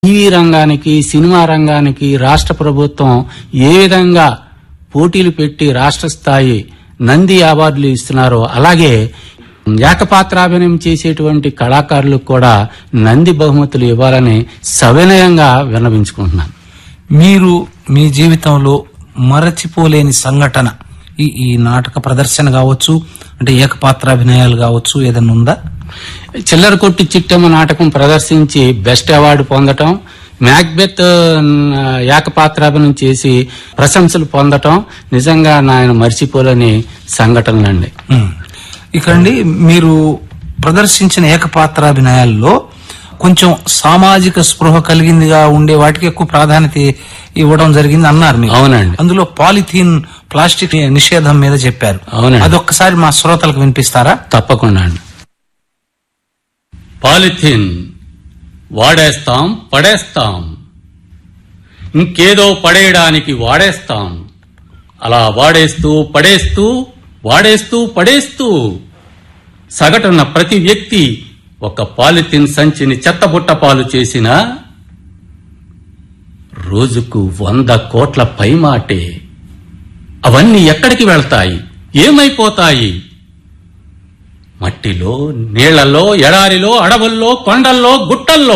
TV రంగానికి cinema రంగానికి రాష్ట్ర ప్రభుత్వం ఏ విధంగా పోటీలు పెట్టి రాష్ట్ర స్థాయి నంది అవార్డులు ఇస్తున్నారో అలాగే ఏకపాత్రాభినయం చేసేటువంటి కళాకారులకు కూడా నంది బహుమతులు ఇవ్వాలని సవినయంగా విన్నవించుకుంటున్నాను మీరు మీ జీవితంలో మరచిపోలేని సంఘటన ఈ ఈ నాటక ప్రదర్శన కావచ్చు అంటే ఏకపాత్రాభినయాలు కావచ్చు ఏదైనా ఉందా చిల్లర కొట్టి చిట్టమ్మ నాటకం ప్రదర్శించి బెస్ట్ అవార్డు పొందటం మ్యాక్బెత్ ఆ, ఏకపాత్రాభినయం చేసి ప్రశంసలు పొందటం నిజంగా నాయన మర్చిపోలేని సంఘటనలండి ఉమ్. ఇకండి మీరు ప్రదర్శించిన ఏకపాత్రాభినయాల్లో కొంచెం సామాజిక స్పృహ కలిగిందిగా ఉండే వాటికి ఎక్కువ ప్రాధాన్యత ఇవ్వడం జరిగింది అన్నారు మీరు అవునండి అందులో పాలిథీన్ ప్లాస్టిక్ నిషేధం మీద చెప్పారు అవునండి. అదొక్కసారి మా శ్రోతలకు వినిపిస్తారా తప్పకుండా అండి పాలిథిన్ వాడేస్తాం పడేస్తాం ఇంకేదో పడేయడానికి వాడేస్తాం అలా వాడేస్తూ పడేస్తూ వాడేస్తూ పడేస్తూ సగటున ప్రతి వ్యక్తి ఒక పాలిథిన్ సంచిని చెత్తబుట్ట పాలు చేసినా రోజుకు వంద కోట్ల పైమాటే అవన్నీ ఎక్కడికి వెళ్తాయి ఏమైపోతాయి మట్టిలో నీళ్లలో ఎడారిలో అడవుల్లో కొండల్లో గుట్టల్లో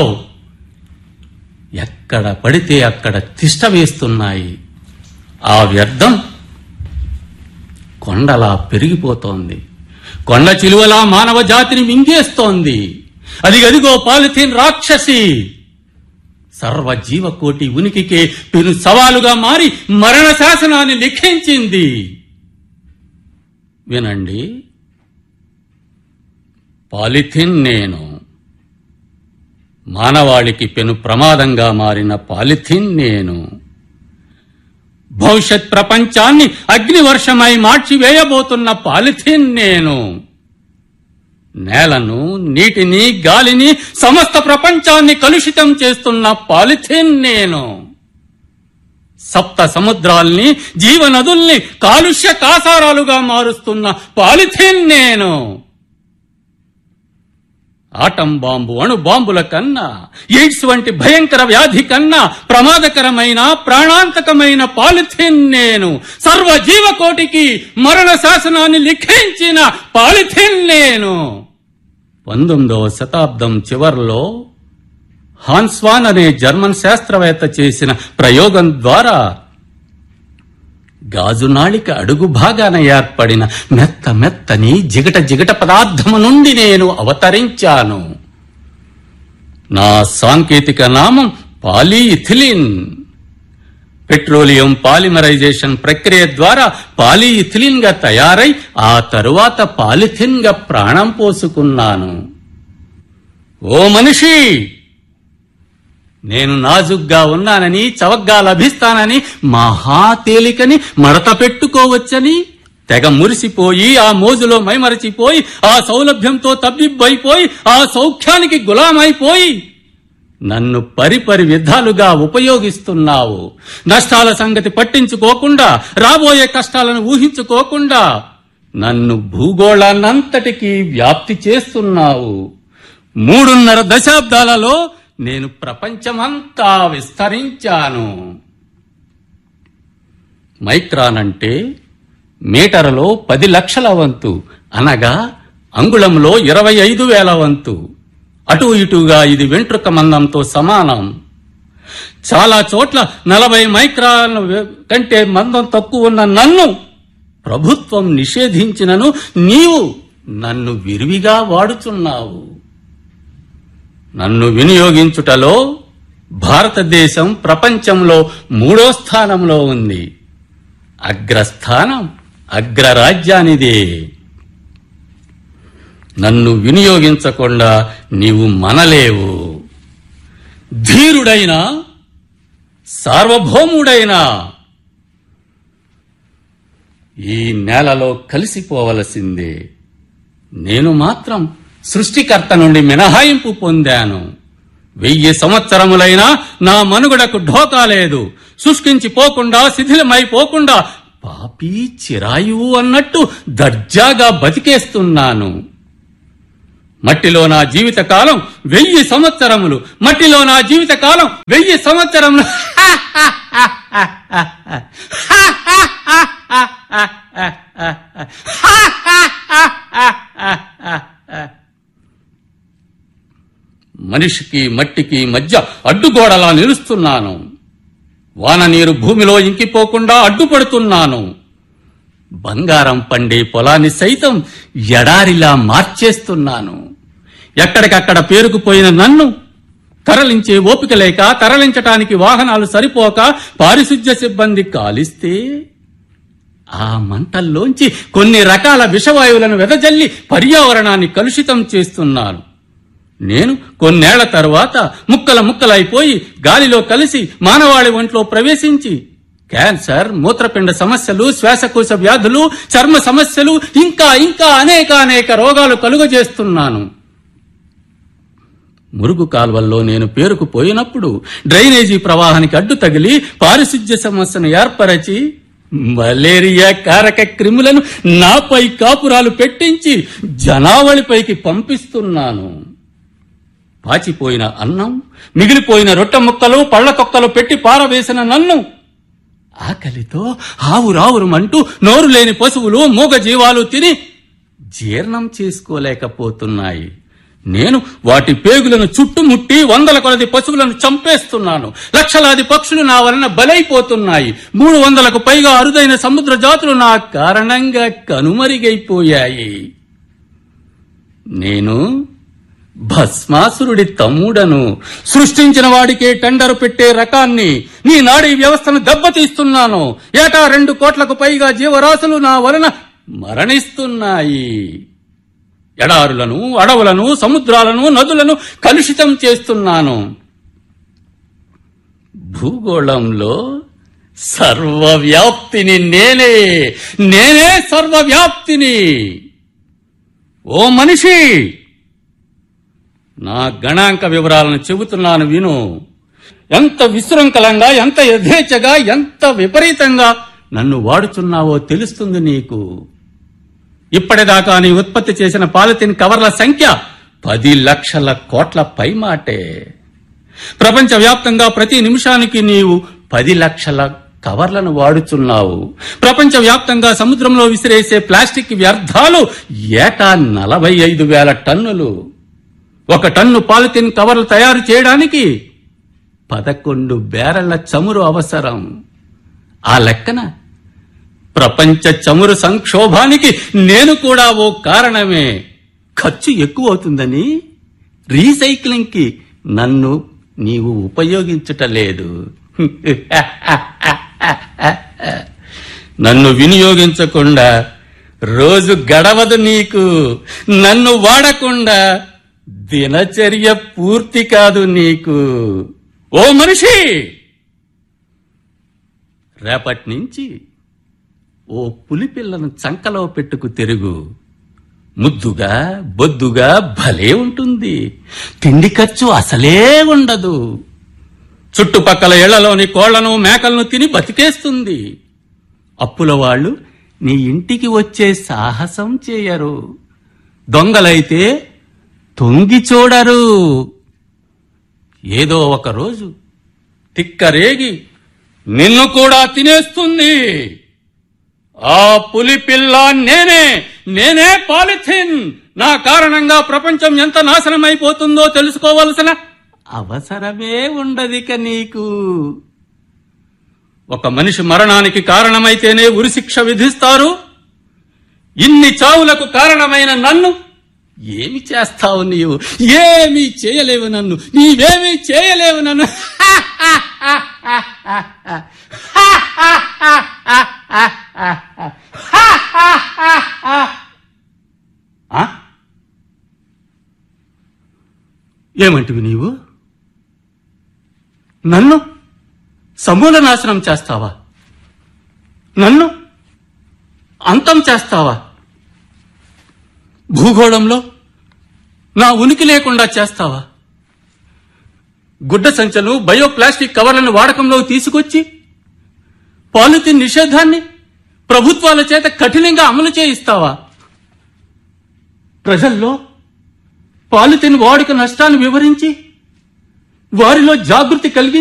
ఎక్కడ పడితే అక్కడ తిష్ట వేస్తున్నాయి ఆ వ్యర్థం కొండలా పెరిగిపోతోంది కొండ చిలువలా మానవ జాతిని మింగేస్తోంది అది గదిగో పాలిథీన్ రాక్షసి సర్వ జీవకోటి ఉనికికే పెను సవాలుగా మారి మరణ శాసనాన్ని లిఖించింది వినండి పాలిథిన్ నేను మానవాళికి పెను ప్రమాదంగా మారిన పాలిథిన్ నేను భవిష్యత్ ప్రపంచాన్ని అగ్నివర్షమై మార్చివేయబోతున్న పాలిథిన్ నేను నేలను నీటిని గాలిని సమస్త ప్రపంచాన్ని కలుషితం చేస్తున్న పాలిథిన్ నేను సప్త సముద్రాల్ని జీవనదుల్ని కాలుష్య కాసారాలుగా మారుస్తున్న పాలిథిన్ నేను ఆటం బాంబు అణు బాంబుల కన్నా ఎయిడ్స్ వంటి భయంకర వ్యాధి కన్నా ప్రమాదకరమైన ప్రాణాంతకమైన పాలిథిన్ నేను సర్వ జీవకోటికి మరణ శాసనాన్ని లిఖించిన పాలిథిన్ నేను పంతొమ్మిదవ శతాబ్దం చివర్లో హాన్స్వాన్ అనే జర్మన్ శాస్త్రవేత్త చేసిన ప్రయోగం ద్వారా గాజునాళిక అడుగు భాగాన ఏర్పడిన మెత్త మెత్తని జిగట జిగట పదార్థము నుండి నేను అవతరించాను నా సాంకేతిక నామం పాలీఇథిలిన్ పెట్రోలియం పాలిమరైజేషన్ ప్రక్రియ ద్వారా పాలీఇథిలిన్ గా తయారై ఆ తరువాత పాలిథిన్ గా ప్రాణం పోసుకున్నాను ఓ మనిషి నేను నాజుగ్గా ఉన్నానని చవగ్గా లభిస్తానని మహా తేలికని మడత పెట్టుకోవచ్చని తెగ మురిసిపోయి ఆ మోజులో మైమరచిపోయి ఆ సౌలభ్యంతో తబ్బిబ్బైపోయి ఆ సౌఖ్యానికి గులామైపోయి నన్ను పరిపరి విధాలుగా ఉపయోగిస్తున్నావు నష్టాల సంగతి పట్టించుకోకుండా రాబోయే కష్టాలను ఊహించుకోకుండా నన్ను భూగోళాన్నంతటికీ వ్యాప్తి చేస్తున్నావు మూడున్నర దశాబ్దాలలో నేను ప్రపంచమంతా విస్తరించాను మైక్రాన్ అంటే మీటరులో పది లక్షల వంతు అనగా అంగుళంలో ఇరవై ఐదు వేల వంతు అటు ఇటుగా ఇది వెంట్రుక మందంతో సమానం చాలా చోట్ల నలభై మైక్రాన్ కంటే మందం తక్కువ ఉన్న నన్ను ప్రభుత్వం నిషేధించినను నీవు నన్ను విరివిగా వాడుతున్నావు నన్ను వినియోగించుటలో భారతదేశం ప్రపంచంలో మూడో స్థానంలో ఉంది అగ్రస్థానం అగ్రరాజ్యానిదే నన్ను వినియోగించకుండా నీవు మనలేవు ధీరుడైన సార్వభౌముడైన ఈ నేలలో కలిసిపోవలసిందే నేను మాత్రం సృష్టికర్త నుండి మినహాయింపు పొందాను వెయ్యి సంవత్సరములైనా నా మనుగడకు ఢోకా లేదు శుష్కించిపోకుండా శిథిలమైపోకుండా పాపి చిరాయువు అన్నట్టు దర్జాగా బతికేస్తున్నాను మట్టిలో నా జీవిత కాలం వెయ్యి సంవత్సరములు మట్టిలో నా జీవిత కాలం వెయ్యి సంవత్సరములు మనిషికి మట్టికి మధ్య అడ్డుగోడలా నిలుస్తున్నాను వాన నీరు భూమిలో ఇంకిపోకుండా అడ్డుపడుతున్నాను బంగారం పండే పొలాన్ని సైతం ఎడారిలా మార్చేస్తున్నాను ఎక్కడికక్కడ పేరుకుపోయిన నన్ను తరలించే ఓపిక లేక తరలించటానికి వాహనాలు సరిపోక పారిశుధ్య సిబ్బంది కాలిస్తే ఆ మంటల్లోంచి కొన్ని రకాల విషవాయువులను వెదజల్లి పర్యావరణాన్ని కలుషితం చేస్తున్నాను నేను కొన్నేళ్ల తరువాత ముక్కల ముక్కలైపోయి గాలిలో కలిసి మానవాళి ఒంట్లో ప్రవేశించి క్యాన్సర్ మూత్రపిండ సమస్యలు శ్వాసకోశ వ్యాధులు చర్మ సమస్యలు ఇంకా ఇంకా అనేక అనేక రోగాలు కలుగజేస్తున్నాను మురుగు కాల్వల్లో నేను పేరుకుపోయినప్పుడు డ్రైనేజీ ప్రవాహానికి అడ్డు తగిలి పారిశుధ్య సమస్యను ఏర్పరచి మలేరియా కారక క్రిములను నాపై కాపురాలు పెట్టించి జనావళిపైకి పంపిస్తున్నాను పాచిపోయిన అన్నం మిగిలిపోయిన రొట్టె ముక్కలు పళ్ల తొక్కలు పెట్టి పారవేసిన నన్ను ఆకలితో ఆవురావురమంటూ నోరు లేని పశువులు మూగ జీవాలు తిని జీర్ణం చేసుకోలేకపోతున్నాయి నేను వాటి పేగులను చుట్టుముట్టి వందల కొలది పశువులను చంపేస్తున్నాను లక్షలాది పక్షులు నా వలన బలైపోతున్నాయి మూడు వందలకు పైగా అరుదైన సముద్ర జాతులు నా కారణంగా కనుమరిగైపోయాయి నేను భస్మాసురుడి తమ్ముడను సృష్టించిన వాడికే టెండరు పెట్టే రకాన్ని నీ నాడీ వ్యవస్థను దెబ్బతీస్తున్నాను ఏటా రెండు కోట్లకు పైగా జీవరాశులు నా వలన మరణిస్తున్నాయి ఎడారులను అడవులను సముద్రాలను నదులను కలుషితం చేస్తున్నాను భూగోళంలో సర్వవ్యాప్తిని నేనే నేనే సర్వవ్యాప్తిని ఓ మనిషి నా గణాంక వివరాలను చెబుతున్నాను విను ఎంత విశృంఖలంగా ఎంత యథేచ్ఛగా ఎంత విపరీతంగా నన్ను వాడుచున్నావో తెలుస్తుంది నీకు ఇప్పటిదాకా నీ ఉత్పత్తి చేసిన పాలిథిన్ కవర్ల సంఖ్య పది లక్షల కోట్ల పైమాటే ప్రపంచవ్యాప్తంగా ప్రతి నిమిషానికి నీవు పది లక్షల కవర్లను వాడుచున్నావు ప్రపంచవ్యాప్తంగా సముద్రంలో విసిరేసే ప్లాస్టిక్ వ్యర్థాలు ఏటా నలభై ఐదు వేల టన్నులు ఒక టన్ను పాలిథిన్ కవర్లు తయారు చేయడానికి పదకొండు బేరళ్ల చమురు అవసరం ఆ లెక్కన ప్రపంచ చమురు సంక్షోభానికి నేను కూడా ఓ కారణమే ఖర్చు ఎక్కువ అవుతుందని రీసైక్లింగ్ కి నన్ను నీవు ఉపయోగించుటలేదు నన్ను వినియోగించకుండా రోజు గడవదు నీకు నన్ను వాడకుండా దినచర్య పూర్తి కాదు నీకు ఓ మనిషి రేపటి నుంచి ఓ పులిపిల్లను చంకలో పెట్టుకు తిరుగు ముద్దుగా బొద్దుగా భలే ఉంటుంది తిండి ఖర్చు అసలే ఉండదు చుట్టుపక్కల ఇళ్లలోని కోళ్లను మేకలను తిని బతికేస్తుంది అప్పుల వాళ్ళు నీ ఇంటికి వచ్చే సాహసం చేయరు దొంగలైతే తొంగి చూడరు ఏదో ఒక రోజు తిక్కరేగి నిన్ను కూడా తినేస్తుంది ఆ పులి పిల్ల నేనే నేనే పాలిథిన్ నా కారణంగా ప్రపంచం ఎంత నాశనమైపోతుందో తెలుసుకోవలసిన అవసరమే ఉండదిక నీకు ఒక మనిషి మరణానికి కారణమైతేనే ఉరిశిక్ష విధిస్తారు ఇన్ని చావులకు కారణమైన నన్ను ఏమి చేస్తావు నీవు ఏమీ చేయలేవు నన్ను నీవేమీ చేయలేవు నన్ను ఆ? ఏమంటివి నీవు నన్ను సమూల నాశనం చేస్తావా నన్ను అంతం చేస్తావా భూగోళంలో నా ఉనికి లేకుండా చేస్తావా గుడ్డ సంచలు బయోప్లాస్టిక్ కవర్లను వాడకంలో తీసుకొచ్చి పాలిథిన్ నిషేధాన్ని ప్రభుత్వాల చేత కఠినంగా అమలు చేయిస్తావా ప్రజల్లో పాలిథిన్ వాడుక నష్టాన్ని వివరించి వారిలో జాగృతి కలిగి